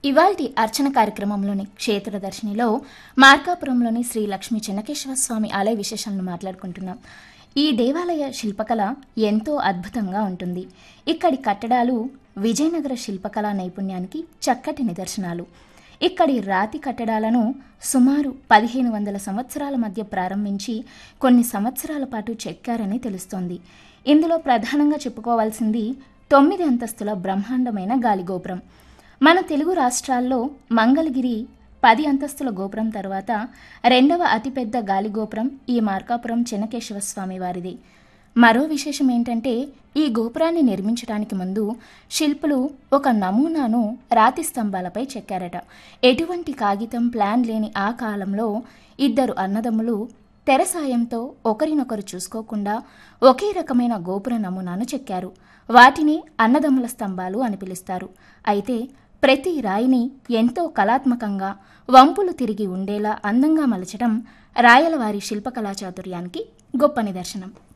ఇవాల్టి అర్చన కార్యక్రమంలోని క్షేత్రదర్శినిలో మార్కాపురంలోని శ్రీ లక్ష్మీ చెన్నకేశ్వర స్వామి ఆలయ విశేషాలను మాట్లాడుకుంటున్నాం ఈ దేవాలయ శిల్పకళ ఎంతో అద్భుతంగా ఉంటుంది ఇక్కడి కట్టడాలు విజయనగర శిల్పకళా నైపుణ్యానికి చక్కటి నిదర్శనాలు ఇక్కడి రాతి కట్టడాలను సుమారు పదిహేను వందల సంవత్సరాల మధ్య ప్రారంభించి కొన్ని సంవత్సరాల పాటు చెక్కారని తెలుస్తోంది ఇందులో ప్రధానంగా చెప్పుకోవాల్సింది తొమ్మిది అంతస్తుల బ్రహ్మాండమైన గాలిగోపురం మన తెలుగు రాష్ట్రాల్లో మంగళగిరి పది అంతస్తుల గోపురం తర్వాత రెండవ అతిపెద్ద గాలిగోపురం ఈ మార్కాపురం చెన్నకేశవ స్వామి వారిది మరో విశేషం ఏంటంటే ఈ గోపురాన్ని నిర్మించడానికి ముందు శిల్పులు ఒక నమూనాను రాతి స్తంభాలపై చెక్కారట ఎటువంటి కాగితం ప్లాన్ లేని ఆ కాలంలో ఇద్దరు అన్నదమ్ములు తెర సాయంతో ఒకరినొకరు చూసుకోకుండా ఒకే రకమైన గోపుర నమూనాను చెక్కారు వాటిని అన్నదమ్ముల స్తంభాలు అని పిలుస్తారు అయితే ప్రతి రాయిని ఎంతో కళాత్మకంగా వంపులు తిరిగి ఉండేలా అందంగా మలచడం రాయలవారి శిల్పకళా చాతుర్యానికి గొప్ప నిదర్శనం